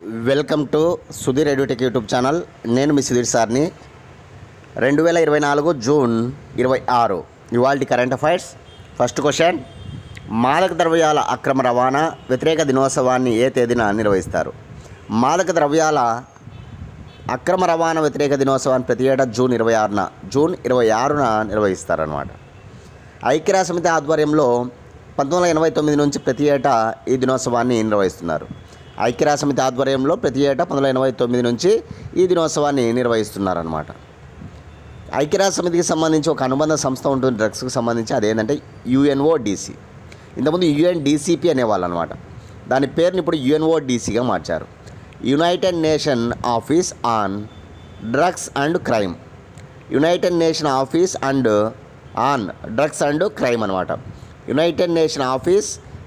welcome to Sudheer Edutech YouTube channel నేను మీ సుధీర్ సార్ని రెండు వేల ఇరవై నాలుగు జూన్ ఇరవై ఆరు ఇవాళ కరెంట్ అఫైర్స్ ఫస్ట్ క్వశ్చన్ మాదక ద్రవ్యాల అక్రమ రవాణా వ్యతిరేక దినోత్సవాన్ని ఏ తేదీన నిర్వహిస్తారు మాదక ద్రవ్యాల అక్రమ రవాణా వ్యతిరేక దినోత్సవాన్ని ప్రతి ఏటా జూన్ ఇరవై ఆరున జూన్ ఇరవై ఆరున నిర్వహిస్తారనమాట ఐక్యరాజ్య సమితి ఆధ్వర్యంలో పంతొమ్మిది వందల ఎనభై తొమ్మిది నుంచి ప్రతి ఏటా ఈ దినోత్సవాన్ని నిర్వహిస్తున్నారు ఐక్యరాజ్య సమితి ఆధ్వర్యంలో ప్రతి ఏటా పంతొమ్మిది వందల ఎనభై తొమ్మిది నుంచి ఈ దినోత్సవాన్ని నిర్వహిస్తున్నారనమాట ఐక్యరాజ్య సమితికి సంబంధించి ఒక అనుబంధ సంస్థ ఉంటుంది డ్రగ్స్కి సంబంధించి అదేంటంటే యుఎన్ఓడిసి ఇంతకుముందు యుఎన్డిసిపి అనేవాళ్ళు అనమాట దాని పేరుని ఇప్పుడు యుఎన్ఓడిసిగా మార్చారు United Nation Office on Drugs and Crime United Nation Office and on Drugs and Crime అనమాట United Nation Office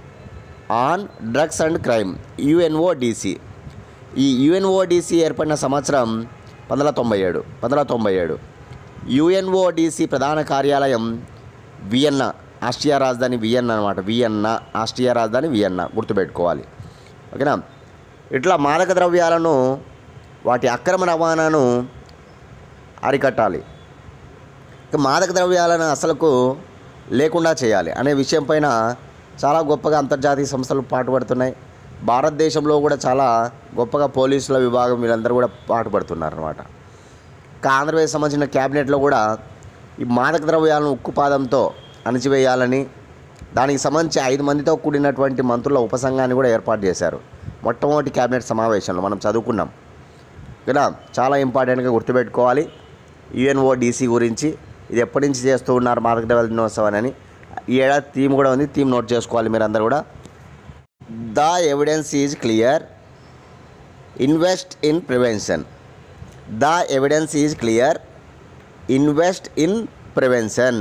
on Drugs and Crime UNODC ఈ యుఎన్ఓడిసి ఏర్పడిన సంవత్సరం పంతొమ్మిది వందల తొంభై ఏడు పంతొమ్మిది వందల తొంభై ఏడు యుఎన్ఓడిసి ప్రధాన కార్యాలయం వియన్నా ఆస్ట్రియా రాజధాని వియన్నా అనమాట వియన్నా ఆస్ట్రియా రాజధాని వియన్నా గుర్తుపెట్టుకోవాలి ఓకేనా ఇట్లా మాదక ద్రవ్యాలను వాటి అక్రమ రవాణాను అరికట్టాలి ఇక మాదక ద్రవ్యాలను అసలుకు లేకుండా చేయాలి అనే విషయం పైన చాలా గొప్పగా అంతర్జాతీయ సంస్థలు పాటుపడుతున్నాయి భారతదేశంలో కూడా చాలా గొప్పగా పోలీసుల విభాగం వీళ్ళందరూ కూడా పాటుపడుతున్నారు అనమాట ఇంకా ఆంధ్రప్రదేశ్ సంబంధించిన క్యాబినెట్లో కూడా ఈ మాదక ద్రవ్యాలను ఉక్కుపాదంతో అణిచివేయాలని దానికి సంబంధించి ఐదు మందితో కూడినటువంటి మంత్రుల ఉపసంఘాన్ని కూడా ఏర్పాటు చేశారు మొట్టమొదటి క్యాబినెట్ సమావేశంలో మనం చదువుకున్నాం కదా చాలా ఇంపార్టెంట్గా గుర్తుపెట్టుకోవాలి యుఎన్ఓడిసి గురించి ఇది ఎప్పటి నుంచి చేస్తూ ఉన్నారు మాదక ద్రవ్యాల దినోత్సవం అని ఈ ఏడాది థీమ్ కూడా ఉంది థీమ్ నోట్ చేసుకోవాలి మీరు అందరు కూడా the evidence is clear invest in prevention the evidence is clear invest in prevention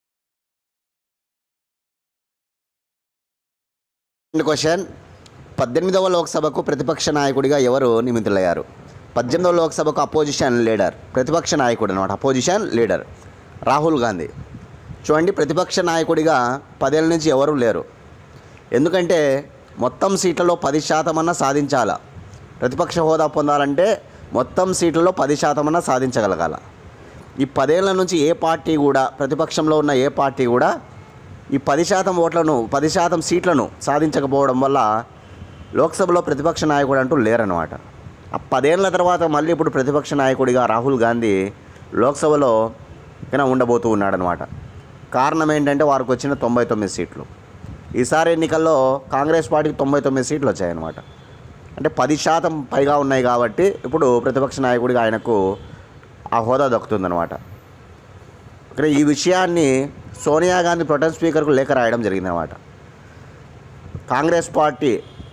question పద్దెనిమిదవ లోక్సభకు ప్రతిపక్ష నాయకుడిగా ఎవరు నియమితులయ్యారు పద్దెనిమిదవ లోక్సభకు అపోజిషన్ లీడర్ ప్రతిపక్ష నాయకుడు అనమాట అపోజిషన్ లీడర్ రాహుల్ గాంధీ చూడండి ప్రతిపక్ష నాయకుడిగా పదేళ్ళ నుంచి ఎవరు లేరు ఎందుకంటే మొత్తం సీట్లలో పది శాతం అన్నా సాధించాలా ప్రతిపక్ష హోదా పొందాలంటే మొత్తం సీట్లలో పది శాతం అన్నా సాధించగలగాల ఈ పదేళ్ల నుంచి ఏ పార్టీ కూడా ప్రతిపక్షంలో ఉన్న ఏ పార్టీ కూడా ఈ పది శాతం ఓట్లను పది శాతం సీట్లను సాధించకపోవడం వల్ల లోక్సభలో ప్రతిపక్ష నాయకుడు అంటూ లేరనమాట ఆ పదేళ్ల తర్వాత మళ్ళీ ఇప్పుడు ప్రతిపక్ష నాయకుడిగా రాహుల్ గాంధీ లోక్సభలో కన్నా ఉండబోతూ ఉన్నాడనమాట కారణం ఏంటంటే వారికి వచ్చిన తొంభై తొమ్మిది సీట్లు ఈసారి ఎన్నికల్లో కాంగ్రెస్ పార్టీకి తొంభై తొమ్మిది సీట్లు వచ్చాయన్నమాట అంటే పది శాతం పైగా ఉన్నాయి కాబట్టి ఇప్పుడు ప్రతిపక్ష నాయకుడిగా ఆయనకు ఆ హోదా దక్కుతుందన్నమాట ఇక్కడ ఈ విషయాన్ని సోనియా గాంధీ ప్రొటెన్ స్పీకర్కు లేఖ రాయడం జరిగిందన్నమాట కాంగ్రెస్ పార్టీ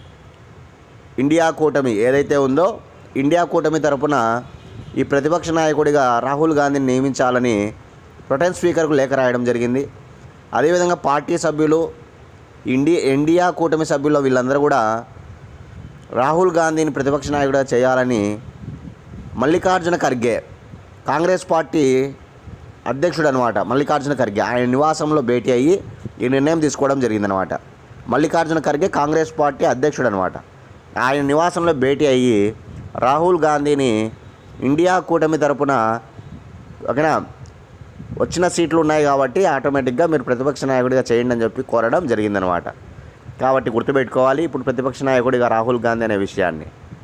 ఇండియా కూటమి ఏదైతే ఉందో ఇండియా కూటమి తరపున ఈ ప్రతిపక్ష నాయకుడిగా రాహుల్ గాంధీని నియమించాలని ప్రొటెన్ స్పీకర్కు లేఖ రాయడం జరిగింది అదేవిధంగా పార్టీ సభ్యులు ఇండి ఇండియా కూటమి సభ్యులు వీళ్ళందరూ కూడా రాహుల్ గాంధీని ప్రతిపక్ష నాయకుడిగా చేయాలని మల్లికార్జున ఖర్గే కాంగ్రెస్ పార్టీ అధ్యక్షుడు అనమాట మల్లికార్జున ఖర్గే ఆయన నివాసంలో భేటీ అయ్యి ఈ నిర్ణయం తీసుకోవడం జరిగిందనమాట మల్లికార్జున ఖర్గే కాంగ్రెస్ పార్టీ అధ్యక్షుడు అనమాట ఆయన నివాసంలో భేటీ అయ్యి రాహుల్ గాంధీని ఇండియా కూటమి తరపున ఓకేనా వచ్చిన సీట్లు ఉన్నాయి కాబట్టి ఆటోమేటిక్గా మీరు ప్రతిపక్ష నాయకుడిగా చేయండి అని చెప్పి కోరడం జరిగిందనమాట కాబట్టి గుర్తుపెట్టుకోవాలి ఇప్పుడు ప్రతిపక్ష నాయకుడిగా రాహుల్ గాంధీ అనే విషయాన్ని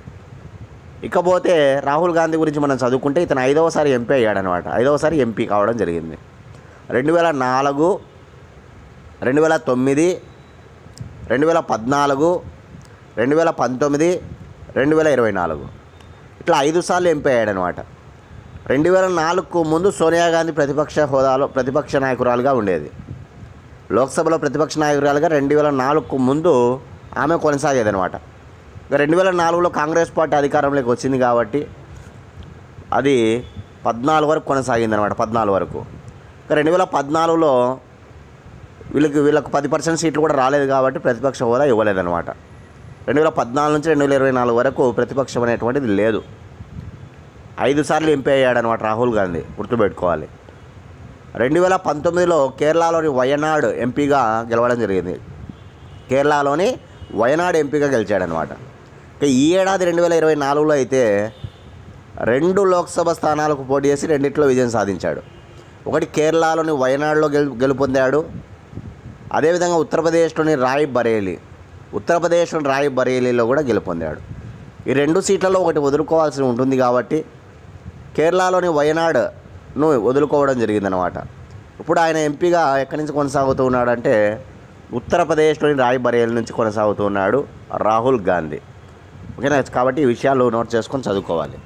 ఇకపోతే రాహుల్ గాంధీ గురించి మనం చదువుకుంటే ఇతను ఐదవసారి ఎంపీ అయ్యాడనమాట ఐదవసారి ఎంపీ కావడం జరిగింది రెండు వేల నాలుగు రెండు వేల తొమ్మిది రెండు వేల పద్నాలుగు రెండు వేల పంతొమ్మిది రెండు వేల ఇరవై నాలుగు ఇట్లా ఐదు సార్లు ఎంపీ అయ్యాడనమాట రెండు వేల నాలుగుకు ముందు సోనియా గాంధీ ప్రతిపక్ష హోదాలో ప్రతిపక్ష నాయకురాలుగా ఉండేది లోక్సభలో ప్రతిపక్ష నాయకురాలుగా రెండు వేల నాలుగుకు ముందు ఆమె కొనసాగేదనమాట ఇక రెండు వేల నాలుగులో కాంగ్రెస్ పార్టీ అధికారంలోకి వచ్చింది కాబట్టి అది పద్నాలుగు వరకు కొనసాగింది అనమాట పద్నాలుగు వరకు ఇక రెండు వేల పద్నాలుగులో వీళ్ళకి వీళ్ళకు పది పర్సెంట్ సీట్లు కూడా రాలేదు కాబట్టి ప్రతిపక్ష హోదా ఇవ్వలేదన్నమాట రెండు వేల పద్నాలుగు నుంచి రెండు వేల ఇరవై నాలుగు వరకు ప్రతిపక్షం అనేటువంటిది లేదు ఐదు సార్లు ఎంపీ అయ్యాడనమాట రాహుల్ గాంధీ గుర్తుపెట్టుకోవాలి రెండు వేల పంతొమ్మిదిలో కేరళలోని వయనాడ్ ఎంపీగా గెలవడం జరిగింది కేరళలోని వయనాడ్ ఎంపీగా గెలిచాడనమాట ఇక ఈ ఏడాది రెండు వేల ఇరవై నాలుగులో అయితే రెండు లోక్సభ స్థానాలకు పోటీ చేసి రెండిట్లో విజయం సాధించాడు ఒకటి కేరళలోని వయనాడులో గెలు గెలుపొందాడు అదేవిధంగా ఉత్తరప్రదేశ్లోని రాయ్ బరేలీ ఉత్తరప్రదేశ్లోని రాయ్ బరేలీలో కూడా గెలుపొందాడు ఈ రెండు సీట్లలో ఒకటి వదులుకోవాల్సి ఉంటుంది కాబట్టి కేరళలోని వయనాడును వదులుకోవడం జరిగిందనమాట ఇప్పుడు ఆయన ఎంపీగా ఎక్కడి నుంచి కొనసాగుతూ ఉన్నాడంటే ఉత్తరప్రదేశ్లోని రాయ్ బరేలీ నుంచి కొనసాగుతూ ఉన్నాడు రాహుల్ గాంధీ ఓకేనా కాబట్టి ఈ విషయాలు నోట్ చేసుకొని చదువుకోవాలి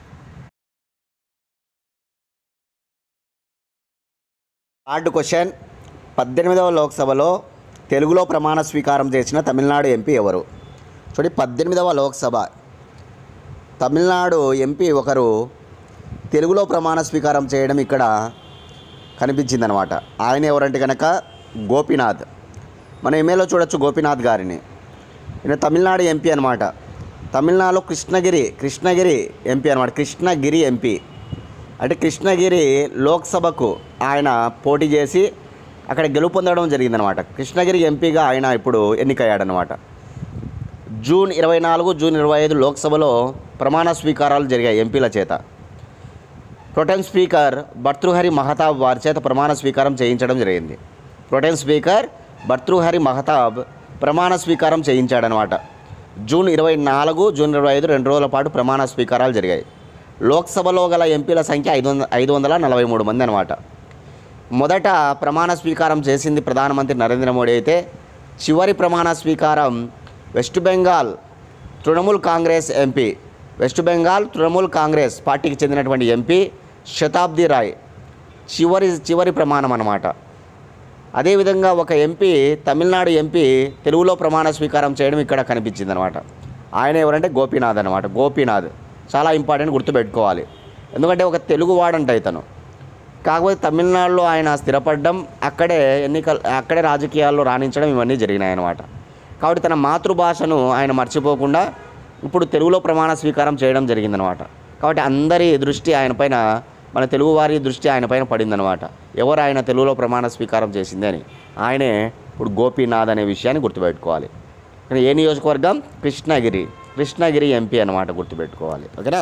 థర్డ్ క్వశ్చన్ పద్దెనిమిదవ లోక్సభలో తెలుగులో ప్రమాణ స్వీకారం చేసిన తమిళనాడు ఎంపీ ఎవరు చూడండి పద్దెనిమిదవ లోక్సభ తమిళనాడు ఎంపీ ఒకరు తెలుగులో ప్రమాణ స్వీకారం చేయడం ఇక్కడ కనిపించిందనమాట ఆయన ఎవరంటే కనుక గోపీనాథ్ మన ఎమ్మెల్యేలో చూడొచ్చు గోపీనాథ్ గారిని ఈయన తమిళనాడు ఎంపీ అనమాట తమిళనాడులో కృష్ణగిరి కృష్ణగిరి ఎంపీ అనమాట కృష్ణగిరి ఎంపీ అంటే కృష్ణగిరి లోక్సభకు ఆయన పోటీ చేసి అక్కడ గెలుపొందడం జరిగిందనమాట కృష్ణగిరి ఎంపీగా ఆయన ఇప్పుడు ఎన్నికయ్యాడనమాట జూన్ ఇరవై నాలుగు జూన్ ఇరవై ఐదు లోక్సభలో ప్రమాణ స్వీకారాలు జరిగాయి ఎంపీల చేత ప్రొటెన్ స్పీకర్ భర్తృహరి మహతాబ్ వారి చేత ప్రమాణ స్వీకారం చేయించడం జరిగింది ప్రొటెన్ స్పీకర్ భర్తృహరి మహతాబ్ ప్రమాణ స్వీకారం చేయించాడనమాట జూన్ ఇరవై నాలుగు జూన్ ఇరవై ఐదు రెండు రోజుల పాటు ప్రమాణ స్వీకారాలు జరిగాయి లోక్సభలో గల ఎంపీల సంఖ్య ఐదు వందల ఐదు వందల నలభై మూడు మంది అనమాట మొదట ప్రమాణ స్వీకారం చేసింది ప్రధానమంత్రి నరేంద్ర మోడీ అయితే చివరి ప్రమాణ స్వీకారం West Bengal Trinamool Congress MP West Bengal Trinamool Congress పార్టీకి చెందినటువంటి ఎంపీ శతాబ్ది రాయ్ చివరి చివరి ప్రమాణం అన్నమాట అదేవిధంగా ఒక ఎంపీ తమిళనాడు ఎంపీ తెలుగులో ప్రమాణ స్వీకారం చేయడం ఇక్కడ కనిపించింది అనమాట ఆయన ఎవరంటే గోపీనాథ్ అనమాట గోపీనాథ్ చాలా ఇంపార్టెంట్ గుర్తుపెట్టుకోవాలి ఎందుకంటే ఒక తెలుగు వాడంట ఇతను కాకపోతే తమిళనాడులో ఆయన స్థిరపడడం అక్కడే ఎన్నికలు అక్కడే రాజకీయాల్లో రాణించడం ఇవన్నీ జరిగినాయి అనమాట కాబట్టి తన మాతృభాషను ఆయన మర్చిపోకుండా ఇప్పుడు తెలుగులో ప్రమాణ స్వీకారం చేయడం జరిగిందనమాట కాబట్టి అందరి దృష్టి ఆయన పైన మన తెలుగువారి దృష్టి ఆయన పైన పడిందనమాట ఎవరు ఆయన తెలుగులో ప్రమాణ స్వీకారం చేసింది అని ఆయనే ఇప్పుడు గోపీనాథ్ అనే విషయాన్ని గుర్తుపెట్టుకోవాలి కానీ ఏ నియోజకవర్గం కృష్ణగిరి కృష్ణగిరి ఎంపీ అనమాట గుర్తుపెట్టుకోవాలి ఓకేనా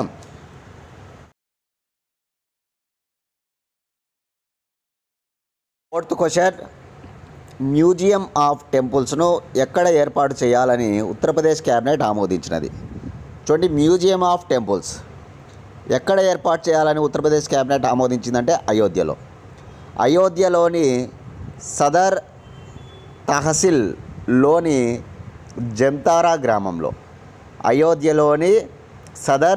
ఫోర్త్ క్వశ్చన్ మ్యూజియం ఆఫ్ టెంపుల్స్ను ఎక్కడ ఏర్పాటు చేయాలని ఉత్తరప్రదేశ్ క్యాబినెట్ ఆమోదించినది చూడండి మ్యూజియం ఆఫ్ టెంపుల్స్ ఎక్కడ ఏర్పాటు చేయాలని ఉత్తరప్రదేశ్ క్యాబినెట్ ఆమోదించిందంటే అయోధ్యలో అయోధ్యలోని సదర్ తహసిల్లోని జంతారా గ్రామంలో అయోధ్యలోని సదర్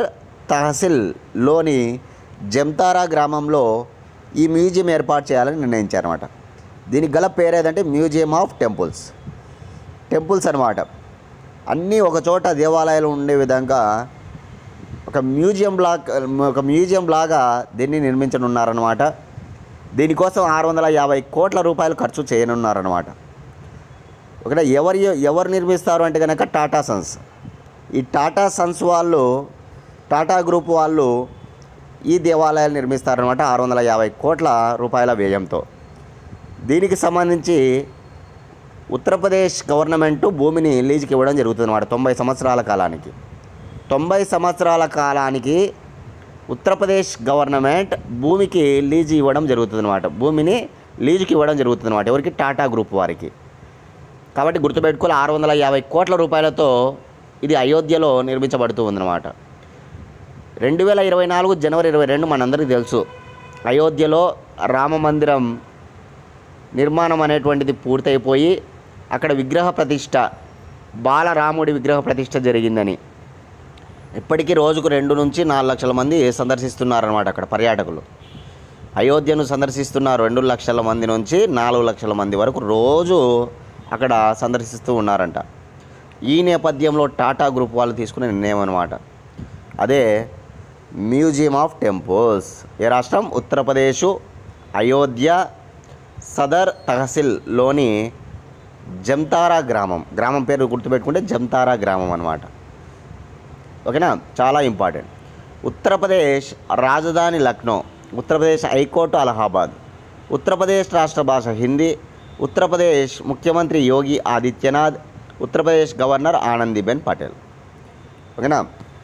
తహసిల్లోని జంతారా గ్రామంలో ఈ మ్యూజియం ఏర్పాటు చేయాలని నిర్ణయించారన్నమాట దీనికి గల పేరు ఏదంటే మ్యూజియం ఆఫ్ టెంపుల్స్ టెంపుల్స్ అనమాట అన్నీ ఒక చోట దేవాలయాలు ఉండే విధంగా ఒక మ్యూజియం లాగా ఒక మ్యూజియం లాగా దీన్ని నిర్మించనున్నారనమాట దీనికోసం ఆరు వందల యాభై కోట్ల రూపాయలు ఖర్చు చేయనున్నారనమాట ఒకటే ఎవరు ఎవరు నిర్మిస్తారు అంటే కనుక టాటా సన్స్ ఈ టాటా సన్స్ వాళ్ళు టాటా గ్రూప్ వాళ్ళు ఈ దేవాలయాలు నిర్మిస్తారనమాట ఆరు వందల యాభై కోట్ల రూపాయల వ్యయంతో దీనికి సంబంధించి ఉత్తరప్రదేశ్ గవర్నమెంట్ భూమిని లీజుకి ఇవ్వడం జరుగుతుంది అన్నమాట తొంభై సంవత్సరాల కాలానికి తొంభై సంవత్సరాల కాలానికి ఉత్తరప్రదేశ్ గవర్నమెంట్ భూమికి లీజు ఇవ్వడం జరుగుతుంది అనమాట భూమిని లీజుకి ఇవ్వడం జరుగుతుంది అనమాట ఎవరికి టాటా గ్రూప్ వారికి కాబట్టి గుర్తుపెట్టుకోవాలి ఆరు వందల యాభై కోట్ల రూపాయలతో ఇది అయోధ్యలో నిర్మించబడుతూ ఉందన్నమాట రెండు వేల ఇరవై నాలుగు జనవరి ఇరవై రెండు మనందరికీ తెలుసు అయోధ్యలో రామ మందిరం నిర్మాణం అనేటువంటిది పూర్తయిపోయి అక్కడ విగ్రహ ప్రతిష్ట బాలరాముడి విగ్రహ ప్రతిష్ట జరిగిందని ఇప్పటికీ రోజుకు రెండు నుంచి నాలుగు లక్షల మంది సందర్శిస్తున్నారన్నమాట అక్కడ పర్యాటకులు అయోధ్యను సందర్శిస్తున్నారు రెండు లక్షల మంది నుంచి నాలుగు లక్షల మంది వరకు రోజు అక్కడ సందర్శిస్తూ ఉన్నారంట ఈ నేపథ్యంలో టాటా గ్రూప్ వాళ్ళు తీసుకునే నిర్ణయం అనమాట అదే మ్యూజియం ఆఫ్ టెంపుల్స్ ఏ రాష్ట్రం ఉత్తరప్రదేశ్ అయోధ్య సదర్ తహసిల్లోని జంతారా గ్రామం గ్రామం పేరు గుర్తుపెట్టుకుంటే జంతారా గ్రామం అనమాట ఓకేనా చాలా ఇంపార్టెంట్ ఉత్తరప్రదేశ్ రాజధాని లక్నో ఉత్తరప్రదేశ్ హైకోర్టు అలహాబాద్ ఉత్తరప్రదేశ్ రాష్ట్ర భాష హిందీ ఉత్తరప్రదేశ్ ముఖ్యమంత్రి యోగి ఆదిత్యనాథ్ ఉత్తరప్రదేశ్ గవర్నర్ ఆనందీబెన్ పటేల్ ఓకేనా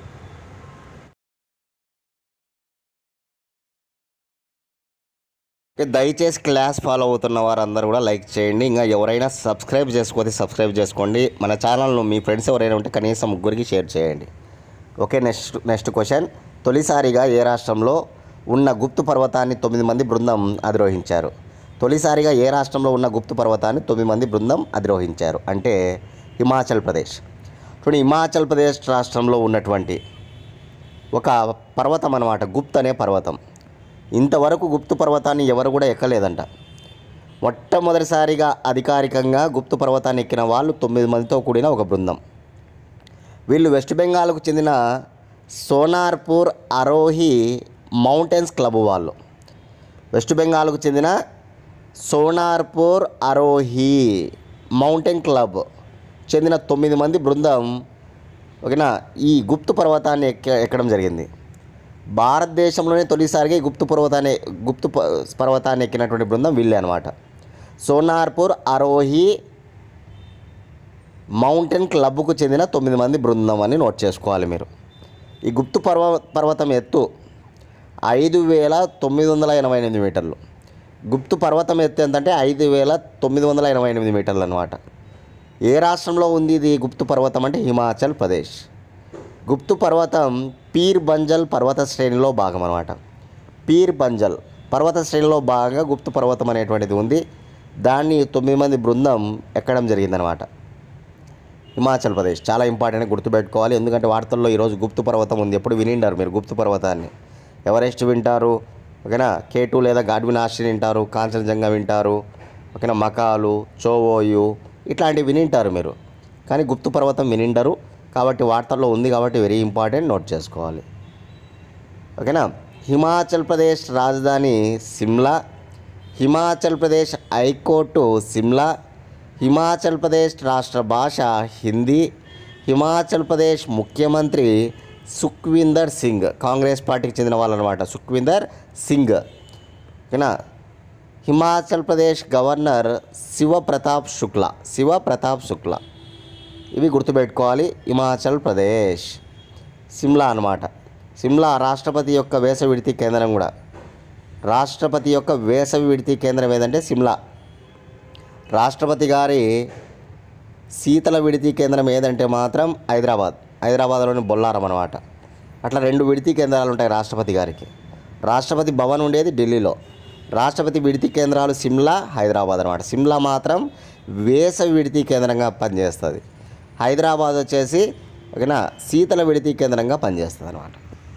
ఓకే, దయచేసి క్లాస్ ఫాలో అవుతున్న వారందరూ కూడా లైక్ చేయండి ఇంకా ఎవరైనా సబ్స్క్రైబ్ చేసుకోతే సబ్స్క్రైబ్ చేసుకోండి మన ఛానల్ను మీ ఫ్రెండ్స్ ఎవరైనా ఉంటే కనీసం ముగ్గురికి షేర్ చేయండి ఓకే నెక్స్ట్ నెక్స్ట్ క్వశ్చన్ తొలిసారిగా ఏ రాష్ట్రంలో ఉన్న గుప్తు పర్వతాన్ని తొమ్మిది మంది బృందం అధిరోహించారు తొలిసారిగా ఏ రాష్ట్రంలో ఉన్న గుప్తు పర్వతాన్ని తొమ్మిది మంది బృందం అధిరోహించారు అంటే హిమాచల్ ప్రదేశ్ చూడండి హిమాచల్ ప్రదేశ్ రాష్ట్రంలో ఉన్నటువంటి ఒక పర్వతం అనమాట గుప్త్ అనే పర్వతం ఇంతవరకు గుప్తు పర్వతాన్ని ఎవరు కూడా ఎక్కలేదంట మొట్టమొదటిసారిగా అధికారికంగా గుప్తు పర్వతాన్ని ఎక్కిన వాళ్ళు తొమ్మిది మందితో కూడిన ఒక బృందం వీళ్ళు వెస్ట్ బెంగాల్కు చెందిన సోనార్పూర్ అరోహి మౌంటైన్స్ క్లబ్ వాళ్ళు వెస్ట్ బెంగాల్కు చెందిన సోనార్పూర్ అరోహి మౌంటైన్ క్లబ్ చెందిన తొమ్మిది మంది బృందం ఓకేనా ఈ గుప్తు పర్వతాన్ని ఎక్క ఎక్కడం జరిగింది భారతదేశంలోనే తొలిసారిగా ఈ గుప్తు పర్వతాన్ని గుప్తు ప- పర్వతాన్ని ఎక్కినటువంటి బృందం వీళ్ళే అనమాట సోనార్పూర్ అరోహి మౌంటైన్ క్లబ్కు చెందిన తొమ్మిది మంది బృందం అని నోట్ చేసుకోవాలి మీరు ఈ గుప్తు పర్వ పర్వతం ఎత్తు ఐదు వేల తొమ్మిది వందల ఎనభై ఎనిమిది మీటర్లు గుప్తు పర్వతం ఎత్తు ఎంతంటే ఐదు వేల తొమ్మిది వందల ఎనభై ఎనిమిది మీటర్లు అనమాట ఏ రాష్ట్రంలో ఉంది ఇది గుప్తు పర్వతం అంటే హిమాచల్ ప్రదేశ్ గుప్తు పర్వతం పీర్ బంజల్ పర్వత శ్రేణిలో భాగం అనమాట పీర్ బంజల్ పర్వత శ్రేణిలో భాగంగా గుప్తు పర్వతం అనేటువంటిది ఉంది దాన్ని తొమ్మిది మంది బృందం ఎక్కడం జరిగిందనమాట హిమాచల్ ప్రదేశ్ చాలా ఇంపార్టెంట్ గుర్తుపెట్టుకోవాలి ఎందుకంటే వార్తల్లో ఈరోజు గుప్తు పర్వతం ఉంది ఎప్పుడు వినిండారు మీరు గుప్తు పర్వతాన్ని ఎవరెస్ట్ వింటారు ఓకేనా కేటు లేదా గాడ్విన్ ఆస్ట్రిన్ వింటారు కాంచనజంగా వింటారు ఓకేనా మకాలు చోవోయు ఇట్లాంటివి వినింటారు మీరు కానీ గుప్తు పర్వతం వినిండరు కాబట్టి వార్తల్లో ఉంది కాబట్టి వెరీ ఇంపార్టెంట్ నోట్ చేసుకోవాలి ఓకేనా హిమాచల్ ప్రదేశ్ రాజధాని సిమ్లా హిమాచల్ ప్రదేశ్ హైకోర్టు సిమ్లా హిమాచల్ ప్రదేశ్ రాష్ట్ర భాష హిందీ హిమాచల్ ప్రదేశ్ ముఖ్యమంత్రి సుఖ్వీందర్ సింగ్ కాంగ్రెస్ పార్టీకి చెందిన వాళ్ళు అనమాట సుఖ్వీందర్ సింగ్ ఓకేనా హిమాచల్ ప్రదేశ్ గవర్నర్ శివప్రతాప్ శుక్లా శివప్రతాప్ శుక్లా ఇవి గుర్తుపెట్టుకోవాలి హిమాచల్ ప్రదేశ్ సిమ్లా అన్నమాట సిమ్లా రాష్ట్రపతి యొక్క వేసవి విడితి కేంద్రం కూడా రాష్ట్రపతి యొక్క వేసవి విడితి కేంద్రం ఏదంటే సిమ్లా రాష్ట్రపతి గారి శీతల విడితి కేంద్రం ఏదంటే మాత్రం హైదరాబాద్ హైదరాబాద్లోని బొల్లారం అనమాట అట్లా రెండు విడితి కేంద్రాలు ఉంటాయి రాష్ట్రపతి గారికి రాష్ట్రపతి భవన్ ఉండేది ఢిల్లీలో రాష్ట్రపతి విడితి కేంద్రాలు సిమ్లా హైదరాబాద్ అనమాట సిమ్లా మాత్రం వేసవి విడితి కేంద్రంగా పనిచేస్తుంది హైదరాబాద్ వచ్చేసి ఓకేనా శీతల విడితి కేంద్రంగా పనిచేస్తుంది అనమాట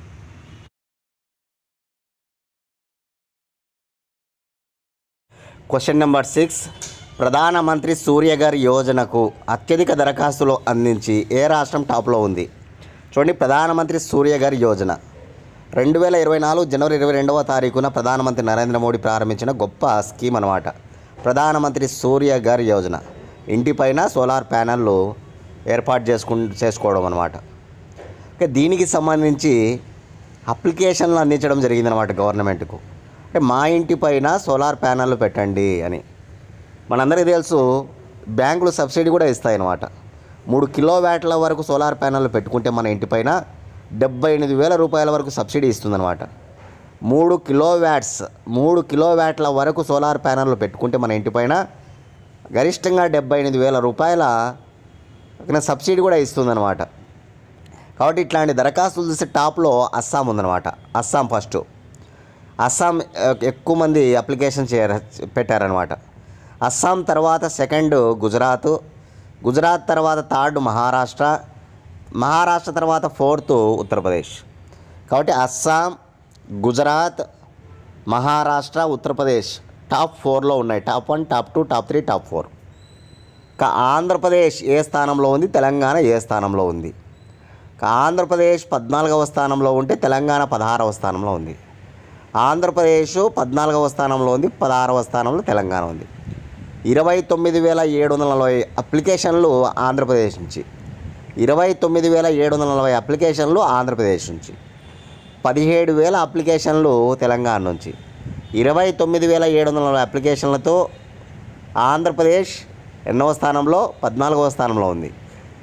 క్వశ్చన్ నెంబర్ సిక్స్ ప్రధానమంత్రి సూర్యఘర్ యోజనకు అత్యధిక దరఖాస్తులు అందించి ఏ రాష్ట్రం టాప్లో ఉంది చూడండి ప్రధానమంత్రి సూర్యఘర్ యోజన రెండు వేల ఇరవై నాలుగు జనవరి ఇరవై రెండవ తారీఖున ప్రధానమంత్రి నరేంద్ర మోడీ ప్రారంభించిన గొప్ప స్కీమ్ అనమాట ప్రధానమంత్రి సూర్యఘర్ యోజన ఇంటిపైన సోలార్ ప్యానెళ్ళు ఏర్పాటు చేసుకు చేసుకోవడం అనమాట ఓకే దీనికి సంబంధించి అప్లికేషన్లు అందించడం జరిగిందనమాట గవర్నమెంట్కు అంటే మా ఇంటి పైన సోలార్ ప్యానెళ్ళు పెట్టండి అని మనందరికీ తెలుసు బ్యాంకులు సబ్సిడీ కూడా ఇస్తాయి అన్నమాట మూడు కిలో వ్యాట్ల వరకు సోలార్ ప్యానెళ్ళు పెట్టుకుంటే మన ఇంటిపైన డెబ్బై ఎనిమిది వేల రూపాయల వరకు సబ్సిడీ ఇస్తుందన్నమాట మూడు కిలో వ్యాట్స్ మూడు కిలో వ్యాట్ల వరకు సోలార్ ప్యానెళ్ళు పెట్టుకుంటే మన ఇంటిపైన గరిష్టంగా డెబ్బై ఎనిమిది వేల రూపాయల ఒక సబ్సిడీ కూడా ఇస్తుందన్నమాట కాబట్టి ఇట్లాంటి దరఖాస్తులు చూస్తే టాప్లో అస్సాం ఉందన్నమాట అస్సాం ఫస్ట్ అస్సాం ఎ- ఎక్కువ మంది అప్లికేషన్ చే పెట్టారనమాట అస్సాం తర్వాత సెకండ్ గుజరాత్ గుజరాత్ తర్వాత థర్డ్ మహారాష్ట్ర మహారాష్ట్ర తర్వాత ఫోర్త్ ఉత్తరప్రదేశ్ కాబట్టి అస్సాం గుజరాత్ మహారాష్ట్ర ఉత్తరప్రదేశ్ టాప్ ఫోర్లో ఉన్నాయి top one top two top three top four ఇంకా ఆంధ్రప్రదేశ్ ఏ స్థానంలో ఉంది తెలంగాణ ఏ స్థానంలో ఉంది ఇంకా ఆంధ్రప్రదేశ్ పద్నాలుగవ స్థానంలో ఉంటే తెలంగాణ పదహారవ స్థానంలో ఉంది ఆంధ్రప్రదేశ్ పద్నాలుగవ స్థానంలో ఉంది పదహారవ స్థానంలో తెలంగాణ ఉంది ఇరవై తొమ్మిది వేల ఏడు వందల నలభై అప్లికేషన్లు ఆంధ్రప్రదేశ్ నుంచి ఇరవై తొమ్మిది వేల ఏడు వందల నలభై అప్లికేషన్లు ఆంధ్రప్రదేశ్ నుంచి పదిహేడు వేల అప్లికేషన్లు తెలంగాణ నుంచి ఇరవై తొమ్మిది వేల ఏడు వందల నలభై అప్లికేషన్లతో ఆంధ్రప్రదేశ్ ఎన్నవ స్థానంలో పద్నాలుగవ స్థానంలో ఉంది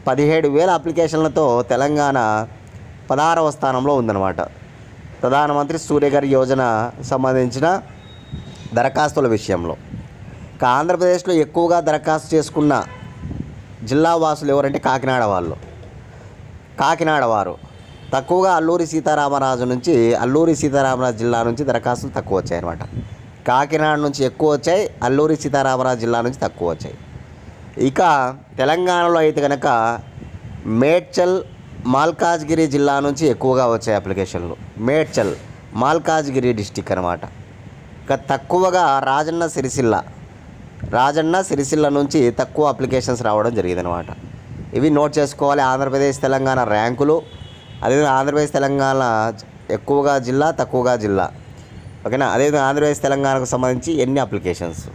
పదిహేడు వేల అప్లికేషన్లతో తెలంగాణ పదహారవ స్థానంలో ఉందన్నమాట ప్రధానమంత్రి సూర్యగారి యోజన సంబంధించిన దరఖాస్తుల విషయంలో ఇక ఆంధ్రప్రదేశ్లో ఎక్కువగా దరఖాస్తు చేసుకున్న జిల్లా వాసులు ఎవరంటే కాకినాడ వాళ్ళు కాకినాడ వారు తక్కువగా అల్లూరి సీతారామరాజు నుంచి అల్లూరి సీతారామరాజు జిల్లా నుంచి దరఖాస్తులు తక్కువ వచ్చాయి అనమాట కాకినాడ నుంచి ఎక్కువ వచ్చాయి అల్లూరి సీతారామరాజు జిల్లా నుంచి తక్కువ వచ్చాయి ఇక తెలంగాణలో అయితే కనుక మేడ్చల్ మాల్కాజ్గిరి జిల్లా నుంచి ఎక్కువగా వచ్చాయి అప్లికేషన్లు మేడ్చల్ మాల్కాజ్గిరి డిస్టిక్ అనమాట ఇక తక్కువగా రాజన్న సిరిసిల్ల రాజన్న సిరిసిల్ల నుంచి తక్కువ అప్లికేషన్స్ రావడం జరిగిందనమాట ఇవి నోట్ చేసుకోవాలి ఆంధ్రప్రదేశ్ తెలంగాణ ర్యాంకులు అదేవిధంగా ఆంధ్రప్రదేశ్ తెలంగాణ ఎక్కువగా జిల్లా తక్కువగా జిల్లా ఓకేనా అదేవిధంగా ఆంధ్రప్రదేశ్ తెలంగాణకు సంబంధించి ఎన్ని అప్లికేషన్స్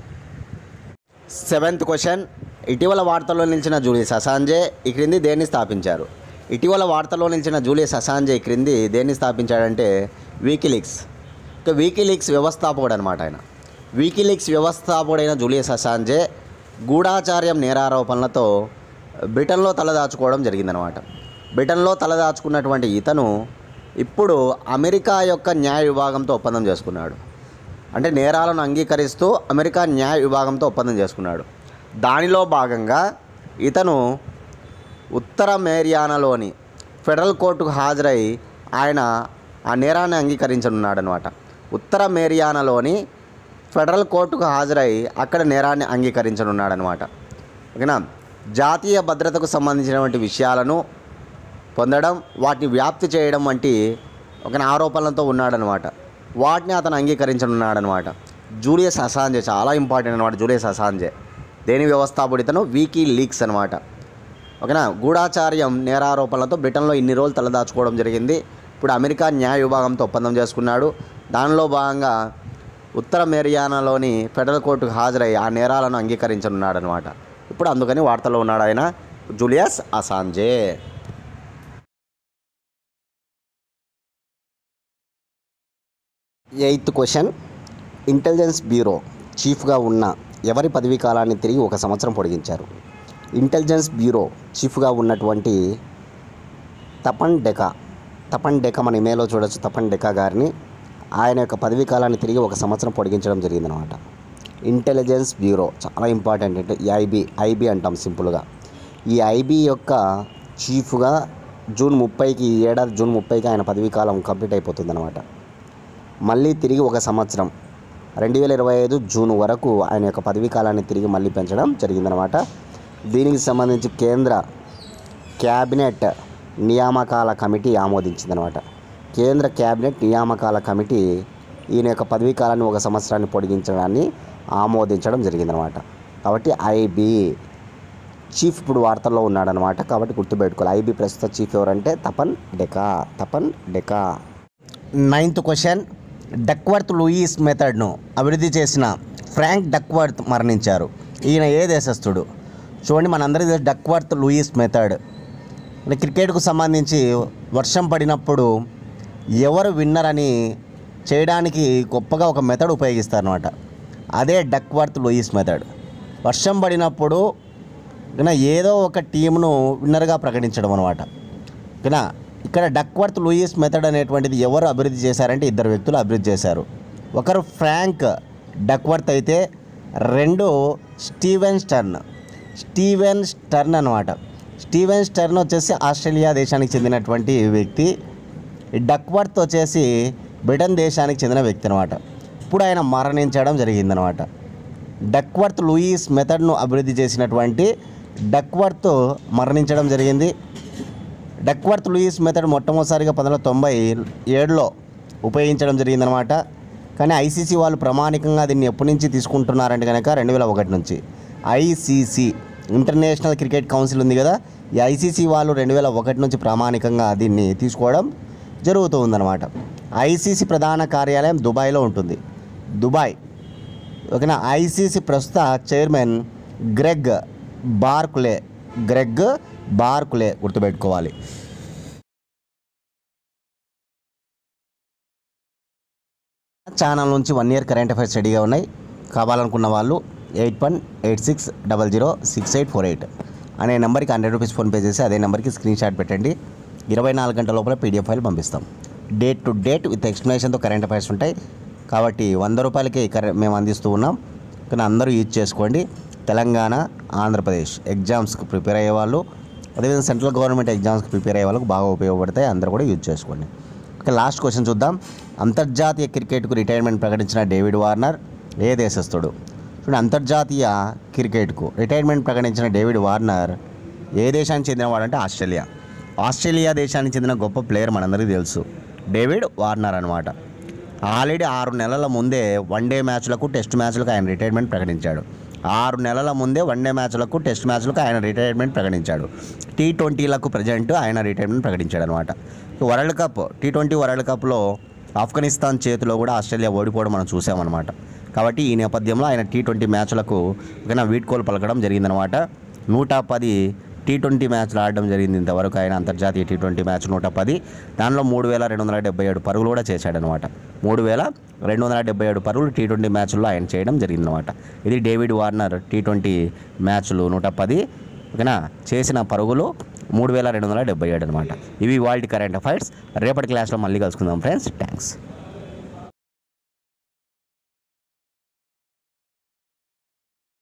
సెవెంత్ క్వశ్చన్ ఇటీవల వార్తల్లో నిలిచిన జూలియస్ అసాంజే ఈ క్రింది దేన్ని స్థాపించారు ఇటీవల వార్తల్లో నిలిచిన జూలియస్ అసాంజే ఈ క్రింది దేన్ని స్థాపించాడంటే వీకిలిక్స్ ఇక వీకిలిక్స్ వ్యవస్థాపకుడు అనమాట ఆయన వీకిలిక్స్ వ్యవస్థాపకుడైన జూలియస్ అసాంజే గూఢాచార్యం నేరారోపణలతో బ్రిటన్లో తలదాచుకోవడం జరిగిందనమాట బ్రిటన్లో తలదాచుకున్నటువంటి ఇతను ఇప్పుడు అమెరికా యొక్క న్యాయ విభాగంతో ఒప్పందం చేసుకున్నాడు అంటే నేరాలను అంగీకరిస్తూ అమెరికా న్యాయ విభాగంతో ఒప్పందం చేసుకున్నాడు దానిలో భాగంగా ఇతను ఉత్తర మేరియానాలోని ఫెడరల్ కోర్టుకు హాజరై ఆయన ఆ నేరాన్ని అంగీకరించనున్నాడనమాట ఉత్తర మేరియానాలోని ఫెడరల్ కోర్టుకు హాజరై అక్కడ నేరాన్ని అంగీకరించనున్నాడనమాట ఓకేనా జాతీయ భద్రతకు సంబంధించినటువంటి విషయాలను పొందడం వాటిని వ్యాప్తి చేయడం వంటి ఒక ఆరోపణలతో ఉన్నాడనమాట వాటిని అతను అంగీకరించనున్నాడనమాట జూలియస్ అసాంజే చాలా ఇంపార్టెంట్ అనమాట జూలియస్ అసాంజే దేని వ్యవస్థాపకుడితను వీకీ లీక్స్ అనమాట ఓకేనా గూఢాచార్యం నేరారోపణలతో బ్రిటన్లో ఇన్ని రోజులు తలదాచుకోవడం జరిగింది ఇప్పుడు అమెరికా న్యాయ విభాగంతో ఒప్పందం చేసుకున్నాడు దానిలో భాగంగా ఉత్తర మేరియానాలోని ఫెడరల్ కోర్టుకు హాజరై ఆ నేరాలను అంగీకరించనున్నాడనమాట ఇప్పుడు అందుకని వార్తల్లో ఉన్నాడు ఆయన Julius Assange eighth question intelligence bureau చీఫ్గా ఉన్న ఎవరి పదవీ కాలాన్ని తిరిగి ఒక సంవత్సరం పొడిగించారు ఇంటెలిజెన్స్ బ్యూరో చీఫ్గా ఉన్నటువంటి తపన్ డెకా తపన్ డెకా మన ఇమేలో చూడొచ్చు తపన్ డెకా గారిని ఆయన యొక్క పదవీ కాలాన్ని తిరిగి ఒక సంవత్సరం పొడిగించడం జరిగిందనమాట ఇంటెలిజెన్స్ బ్యూరో చాలా ఇంపార్టెంట్ అంటే ఈ ఐబీ ఐబీ అంటాం సింపుల్గా ఈ ఐబీ యొక్క చీఫ్గా జూన్ ముప్పైకి ఈ ఏడాది జూన్ ముప్పైకి ఆయన పదవీ కాలం కంప్లీట్ అయిపోతుందన్నమాట మళ్ళీ తిరిగి ఒక సంవత్సరం రెండు వేల ఇరవై ఐదు జూన్ వరకు ఆయన యొక్క పదవీ కాలాన్ని తిరిగి మళ్ళీ పెంచడం జరిగిందనమాట దీనికి సంబంధించి కేంద్ర క్యాబినెట్ నియామకాల కమిటీ ఆమోదించిందనమాట కేంద్ర క్యాబినెట్ నియామకాల కమిటీ ఈయన యొక్క పదవీ కాలాన్ని ఒక సంవత్సరాన్ని పొడిగించడాన్ని ఆమోదించడం జరిగిందనమాట కాబట్టి ఐబీ చీఫ్ ఇప్పుడు వార్తల్లో ఉన్నాడనమాట కాబట్టి గుర్తుపెట్టుకోవాలి ఐబీ ప్రస్తుత చీఫ్ ఎవరంటే Tapan Deka Tapan Deka ninth question Duckworth Lewis మెథడ్ను అభివృద్ధి చేసిన ఫ్రాంక్ డక్వర్త్ మరణించారు ఈయన ఏ దేశస్థుడు చూడండి మనందరికీ తెలుసు డక్వర్త్ లూయిస్ మెథడ్ అంటే క్రికెట్కు సంబంధించి వర్షం పడినప్పుడు ఎవరు విన్నర్ అని చేయడానికి గొప్పగా ఒక మెథడ్ ఉపయోగిస్తారనమాట అదే డక్వర్త్ లూయిస్ మెథడ్ వర్షం పడినప్పుడు ఇక ఏదో ఒక టీంను విన్నర్గా ప్రకటించడం అనమాట ఓకేనా ఇక్కడ డక్వర్త్ లూయిస్ మెథడ్ అనేటువంటిది ఎవరు అభివృద్ధి చేశారంటే ఇద్దరు వ్యక్తులు అభివృద్ధి చేశారు ఒకరు ఫ్రాంక్ డక్వర్త్ అయితే రెండు స్టీవెన్ స్టర్న్ స్టీవెన్ స్టర్న్ అనమాట స్టీవెన్ స్టర్న్ వచ్చేసి ఆస్ట్రేలియా దేశానికి చెందినటువంటి వ్యక్తి ఈ డక్వర్త్ వచ్చేసి బ్రిటన్ దేశానికి చెందిన వ్యక్తి అనమాట ఇప్పుడు ఆయన మరణించడం జరిగిందనమాట డక్వర్త్ లూయిస్ మెథడ్ను అభివృద్ధి చేసినటువంటి డక్వర్త్ మరణించడం జరిగింది డక్వర్త్ లూయిస్ మెథడ్ మొట్టమొదటిసారిగా పంతొమ్మిది వందల తొంభై ఏడులో ఉపయోగించడం జరిగిందనమాట కానీ ఐసీసీ వాళ్ళు ప్రామాణికంగా దీన్ని ఎప్పటి నుంచి తీసుకుంటున్నారంటే కనుక రెండు వేల ఒకటి నుంచి ఐసీసీ ఇంటర్నేషనల్ క్రికెట్ కౌన్సిల్ ఉంది కదా ఈ ఐసీసీ వాళ్ళు రెండు వేల ఒకటి నుంచి ప్రామాణికంగా దీన్ని తీసుకోవడం జరుగుతూ ఉందన్నమాట ఐసీసీ ప్రధాన కార్యాలయం దుబాయ్లో ఉంటుంది దుబాయ్ ఓకేనా ఐసీసీ ప్రస్తుత chairman Greg Barclay Greg Barclay గుర్తుపెట్టుకోవాలి ఛానల్ నుంచి వన్ ఇయర్ కరెంట్ అఫైర్స్ రెడీగా ఉన్నాయి కావాలనుకున్న వాళ్ళు eight one eight six double zero six eight four eight అనే నెంబర్కి హండ్రెడ్ రూపీస్ ఫోన్పే చేసి అదే నెంబర్కి స్క్రీన్ షాట్ పెట్టండి ఇరవై నాలుగు గంటల లోపల పీడిఎఫ్ ఫైల్ పంపిస్తాం డేట్ టు డేట్ విత్ ఎక్స్ప్లెనేషన్తో కరెంట్ అఫైర్స్ ఉంటాయి కాబట్టి వంద రూపాయలకి కరె మేము అందిస్తూ ఉన్నాం కానీ అందరూ యూజ్ చేసుకోండి తెలంగాణ ఆంధ్రప్రదేశ్ ఎగ్జామ్స్కి ప్రిపేర్ అయ్యే వాళ్ళు అదేవిధంగా సెంట్రల్ గవర్నమెంట్ ఎగ్జామ్స్కి ప్రిపేర్ అయ్యే వాళ్ళకు బాగా ఉపయోగపడతాయి అందరూ కూడా యూజ్ చేసుకోండి ఇక లాస్ట్ క్వశ్చన్ చూద్దాం అంతర్జాతీయ క్రికెట్కు రిటైర్మెంట్ ప్రకటించిన డేవిడ్ వార్నర్ ఏ దేశస్థుడు చూడండి అంతర్జాతీయ క్రికెట్కు రిటైర్మెంట్ ప్రకటించిన డేవిడ్ వార్నర్ ఏ దేశానికి చెందినవాడంటే ఆస్ట్రేలియా ఆస్ట్రేలియా దేశానికి చెందిన గొప్ప ప్లేయర్ మనందరికీ తెలుసు డేవిడ్ వార్నర్ అనమాట ఆల్రెడీ ఆరు నెలల ముందే వన్డే మ్యాచ్లకు టెస్ట్ మ్యాచ్లకు ఆయన రిటైర్మెంట్ ప్రకటించాడు ఆరు నెలల ముందే వన్డే మ్యాచ్లకు టెస్ట్ మ్యాచ్లకు ఆయన రిటైర్మెంట్ ప్రకటించాడు టీ ట్వంటీలకు ప్రజెంట్ ఆయన రిటైర్మెంట్ ప్రకటించాడు అనమాట world cup T twenty world కప్లో ఆఫ్ఘనిస్తాన్ చేతిలో కూడా ఆస్ట్రేలియా ఓడిపోవడం మనం చూసామన్నమాట కాబట్టి ఈ నేపథ్యంలో ఆయన టీ ట్వంటీ మ్యాచ్లకు ఒక వీడ్కోలు పలకడం జరిగిందనమాట నూట పది టీ ట్వంటీ మ్యాచ్లు ఆడడం జరిగింది ఇంతవరకు ఆయన అంతర్జాతీయ టీ ట్వంటీ మ్యాచ్ నూట పది దానిలో మూడు వేల రెండు వందల డెబ్బై ఏడు పరుగులు కూడా చేశాడనమాట మూడు వేల రెండు వందల డెబ్బై ఏడు పరుగులు టీ ట్వంటీ మ్యాచ్ల్లో ఆయన చేయడం జరిగిందనమాట ఇది డేవిడ్ వార్నర్ టీ ట్వంటీ మ్యాచ్లు నూట పది ఓకేనా చేసిన పరుగులు మూడు వేల రెండు వందల డెబ్బై ఏడు అనమాట ఇవి వాళ్ళ కరెంట్ అఫైర్స్ రేపటి క్లాస్లో మళ్ళీ కలుసుకుందాం ఫ్రెండ్స్ థ్యాంక్స్